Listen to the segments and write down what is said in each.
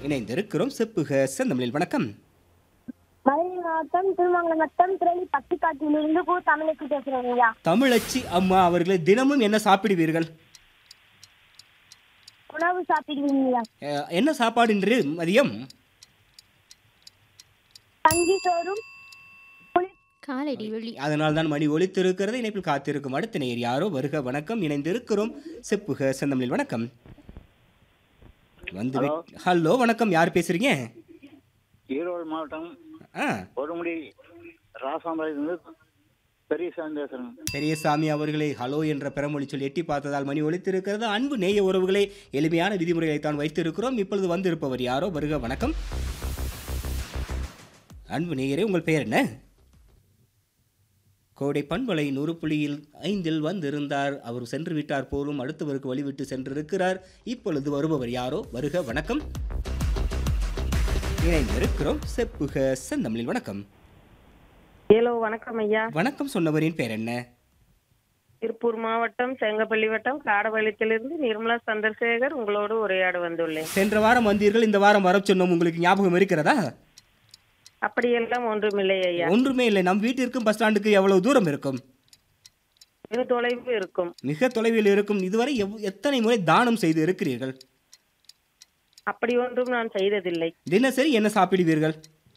இணைந்திருக்கிறோம் செப்புக செந்தமிழில் வணக்கம் மதுரை மாவட்டம் திருமங்கலம் வட்டம் திரளி பட்டிக்காட்டிலிருந்து கு தமிழுக்கு பேசுறேன் ஐயா தமிழச்சி அம்மா அவர்களே தினமும் என்ன சாப்பிடுவீர்கள் உணவு சாப்பிடுவீங்க அஹ், என்ன சாப்பாடு இன்று மதியம் தங்கி சோறும் புளி காலடி வெளி அதனால் தான் மணி ஒலித்திருக்கிறது இணைப்பில் காத்திருக்கும் அடுத்த நேர் யாரோ வருக வணக்கம் இணைந்திருக்கிறோம் செப்புக செந்தமிழில் வணக்கம் வந்து விட்- ஹலோ வணக்கம் யார் பேசுறீங்க ஈரோடு மாவட்டம் ஆ ஒருமுடி ராசாம்பாளையத்திலிருந்து பெரியசாமி பேசுறேங்க பெரியசாமி அவர்களே ஹலோ என்ற பெறமொழி சொல்லி எட்டி பார்த்ததால் மணி ஒலித்திருக்கிறது அன்பு நேய உறவுகளே எளிமையான விதிமுறைகளை தான் வைத்திருக்கிறோம் இப்பொழுது வந்திருப்பவர் யாரோ வருக வணக்கம் அன்பு நேயரே உங்கள் பெயர் என்ன கோடை பண்பலை நூறு புள்ளியில் ஐந்தில் வந்திருந்தார் அவர் சென்று விட்டார் போலும் அடுத்தவருக்கு வழிவிட்டு சென்றிருக்கிறார் இப்பொழுது வருபவர் யாரோ வருக வணக்கம் இணைந்திருக்கிறோம் செப்புக செந்தமிழில் வணக்கம் ஹலோ வணக்கம் ஐயா வணக்கம் சொன்னவரின் பெயர் என்ன திருப்பூர் மாவட்டம் செங்கப்பள்ளி வட்டம் காடபாளையத்திலிருந்து நிர்மலா சந்திரசேகர் உங்களோடு உரையாட வந்துள்ளேன் சென்ற வாரம் வந்தீர்கள் இந்த வாரம் வர சொன்னோம் உங்களுக்கு ஞாபகம் இருக்கிறதா அப்படியெல்லாம் ஒன்றுமில்லை ஐயா ஒன்றுமே இல்லை நம் வீட்டிற்கும் பஸ் ஸ்டாண்டுக்கு எவ்வளவு தூரம் இருக்கும் வெகு தொலைவு இருக்கும் மிக தொலைவில் இருக்கும் இதுவரை எவ் எத்தனை முறை தானம் செய்து இருக்கிறீர்கள் அப்படி ஒன்றும் நான் செய்ததில்லை தினசரி என்ன சாப்பிடுவீர்கள்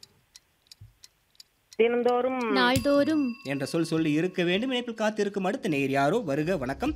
தினந்தோறும் நாள்தோறும் என்ற சொல் சொல்லி இருக்க வேண்டும் இணைப்பில் காத்திருக்கும் அடுத்த நேர் யாரோ வருக வணக்கம்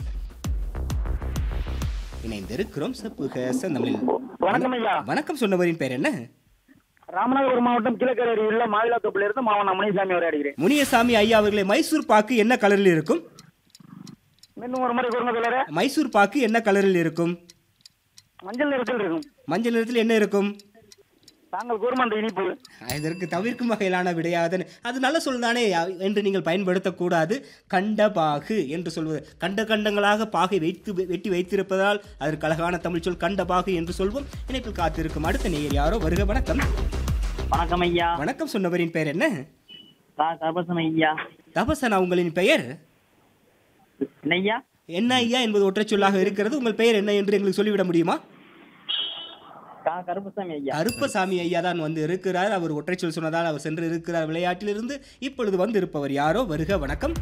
இணைந்திருக்கிறோம் செப்புக செந்தமிழில் வணக்கம் ஐயா வணக்கம் சொன்னவரின் பெயர் என்ன ராமநாதபுரம் மாவட்டம் கிழக்கரை உள்ள மாவிலாத்தோப்பில் இருந்து மாவன மணிசாமி உரையாடுகிறேன் முனியசாமி ஐயா அவர்களே மைசூர் பாக்கு என்ன கலரில் இருக்கும் இன்னும் ஒரு முறை கூறுங்க தலைவரே மைசூர் பாக்கு என்ன கலரில் இருக்கும் மஞ்சள் நிறத்தில் இருக்கும் மஞ்சள் நிறத்தில் என்ன இருக்கும் தாங்கள் கூறும் அந்த இனிப்பு இதற்கு தவிர்க்கும் வகையிலான விடையாதன் அது நல்ல சொல் தானே என்று நீங்கள் பயன்படுத்தக்கூடாது கண்ட பாகு என்று சொல்வது கண்ட கண்டங்களாக பாகை வைத்து வெட்டி வைத்திருப்பதால் அதற்கு அழகான தமிழ் சொல் கண்ட பாகு என்று சொல்வோம் இணைப்பில் காத்திருக்கும் அடுத்த நேயர் யாரோ வருக வணக்கம் வணக்கம் ஐயா வணக்கம் சொன்னவரின் பெயர் என்ன தா கபசம் ஐயா தபசனா உங்களின் பெயர் என்ன ஐயா என்ன ஐயா என்பது ஒற்றைச் சொல்லாக இருக்கிறது உங்கள் பெயர் என்ன என்று எங்களுக்கு சொல்லிவிட முடியுமா கா கருப்பசாமி ஐயா கருப்பசாமி ஐயா தான் வந்து இருக்கிறார் அவர் ஒற்றைச் சொல் சொன்னதால் அவர் சென்று இருக்கிறார் விளையாட்டிலிருந்து இப்பொழுது வந்து இருப்பவர் யாரோ வருக வணக்கம்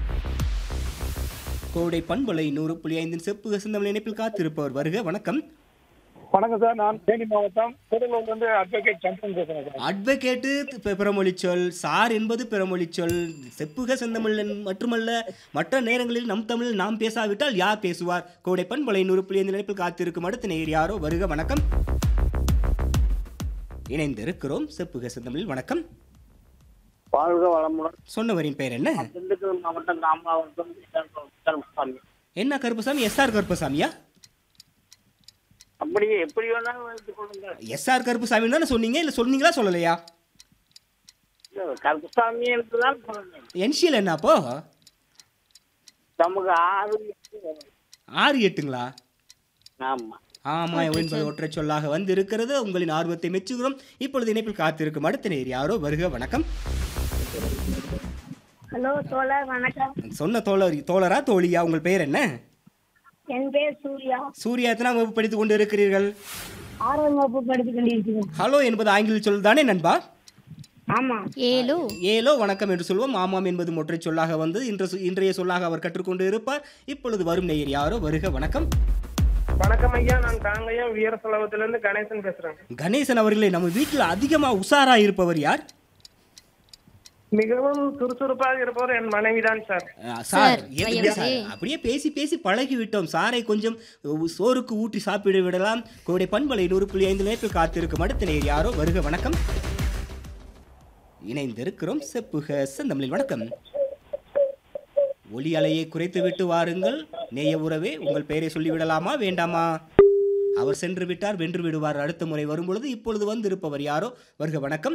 கோடை பண்பலை நூறு புள்ளி ஐந்தின் செப்பு சிந்தமிழ் இணைப்பில் காத்திருப்பவர் வருக வணக்கம் வணக்கம் சார் நான் தேனி மாவட்டம் திருவள்ளூர்ல இருந்து அட்வொகேட் சந்திரன் பேசுறேன் சார் அட்வொகேட்டு பி- பிறமொழி சொல் சார் என்பது பிறமொழி சொல் செப்புக செந்தமிழ் மட்டுமல்ல மற்ற நேரங்களில் நம் தமிழில் நாம் பேசாவிட்டால் யார் பேசுவார் கோடை பண்பலை நூறு புள்ளி ஐந்து இணைப்பில் காத்திருக்கும் அடுத்த நேயர் யாரோ வருக வணக்கம் இணைந்திருக்கிறோம் செப்புக செந்தமிழில் வணக்கம் வாழ்க வளமுடன் சொன்னவரின் பெயர் என்ன திண்டுக்கல் மாவட்டம் ராமநாதபுரம் கருப்பசாமி என்ன கருப்பசாமி எஸ்ஆர் கருப்பசாமியா அப்படியே எப்படி வேணாலும் வைத்துக் கொள்ளுங்க எஸ்ஆர் கருப்பசாமி தானே சொன்னீங்க இல்லை சொன்னீங்களா சொல்லலையா கருப்பசாமி என்றுதான் சொல்லுங்க என்ஷியல் என்ன அப்போ நமக்கு ஆறு ஆறு எட்டுங்களா ஆமா ஆமா என்பது ஒற்றை சொல்லாக வந்து இருக்கிறது உங்களின் ஆர்வத்தை மெச்சுகிறோம் இப்பொழுது இணைப்பில் காத்திருக்கும் அடுத்த நேர் யாரோ வருக வணக்கம் ஹலோ தோழர் வணக்கம் சொன்ன தோழர் தோழரா தோழியா உங்கள் பெயர் என்ன என் பேர் சூர்யா சூர்யா எத்தனாம் வகுப்பு படித்துக் கொண்டு இருக்கிறீர்கள் ஆறாம் வகுப்பு படித்துக் கொண்டிருக்கிறேன் ஹலோ என்பது ஆங்கில சொல் தானே நண்பா ஆமா ஏலோ ஏலோ வணக்கம் என்று சொல்வோம் ஆமாம் என்பது ஒற்றை சொல்லாக வந்து இன்ற இன்றைய சொல்லாக அவர் கற்றுக்கொண்டு இருப்பார் இப்பொழுது வரும் நேயர் யாரோ வருக வணக்கம் வணக்கம் ஐயா நான் காங்கயம் வீர இருந்து கணேசன் பேசுறேன் கணேசன் அவர்களே நம்ம வீட்டில் அதிகமாக உஷாரா இருப்பவர் யார் மிகவும் சுறுசுறுப்பாக இருப்பவர் என் மனைவிதான் சார் அஹ், சார் சார், எதுக்கு வயசே. சார்? அப்படியே பேசி பேசி பழகி விட்டோம் சாரை கொஞ்சம் உ- சோறுக்கு ஊற்றி சாப்பிட விடலாம் கோடை பண்பலை நூறு புள்ளி ஐந்து நேரத்தில் காத்திருக்கும் அடுத்த நேர் யாரோ வருக வணக்கம் இணைந்திருக்கிறோம் செப்புக செந்தமிழில் வணக்கம் ஒலி அலையை குறைத்து விட்டு வாருங்கள் நேய உறவே உங்கள் பெயரை சொல்லிவிடலாமா வேண்டாமா அவர் சென்று விட்டார் வென்று விடுவார் அடுத்த முறை வரும்பொழுது இப்பொழுது வந்திருப்பவர் யாரோ வருக வணக்கம்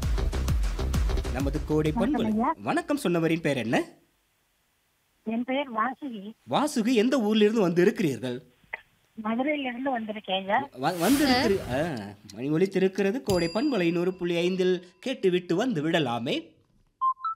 நமது கோடை பண்பலை வணக்கம் சொன்னவரின் பெயர் என்ன என் பெயர் வாசுகி வாசுகி எந்த ஊர்ல இருந்து வந்து இருக்கிறீர்கள் மதுரையில இருந்து வந்திருக்கேங்க வ- வந்திருக்கிறீ- ஆ, மணி ஒலித்திருக்கிறது கோடை பண்பலை நூறு புள்ளி ஐந்தில் கேட்டுவிட்டு வந்து விடலாமே